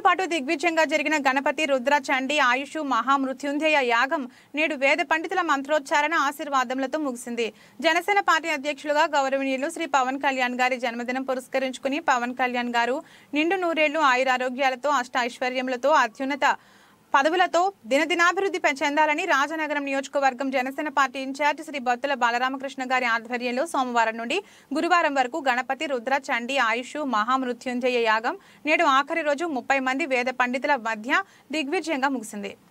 పాటు దిగ్విజయంగా జరిగిన గణపతి రుద్ర చండి ఆయుష్ మహామృత్యుంజయ యాగం నేడు వేద పండితుల మంత్రోచ్చారణ ఆశీర్వాదములతో ముగిసింది జనసేన పార్టీ అధ్యక్షులుగా గౌరవనీయులు శ్రీ పవన్ కళ్యాణ్ గారి జన్మదినం పురస్కరించుకుని పవన్ కళ్యాణ్ గారు నిండు నూరేళ్లు ఆయురారోగ్యాలతో అష్ట ఐశ్వర్యములతో అత్యున్నత పదవులతో దినదినాభివృద్ధి పె- చెందాలని రాజనగరం నియోజకవర్గం జనసేన పార్టీ ఇన్ఛార్జ్ శ్రీ బొత్తుల బాలరామకృష్ణ గారి ఆధ్వర్యంలో సోమవారం నుండి గురువారం వరకు గణపతి రుద్ర చండి ఆయుష్ మహామృత్యుంజయ యాగం నేడు ఆఖరి రోజు ముప్పై మంది వేద పండితుల మధ్య దిగ్విజయంగా ముగిసింది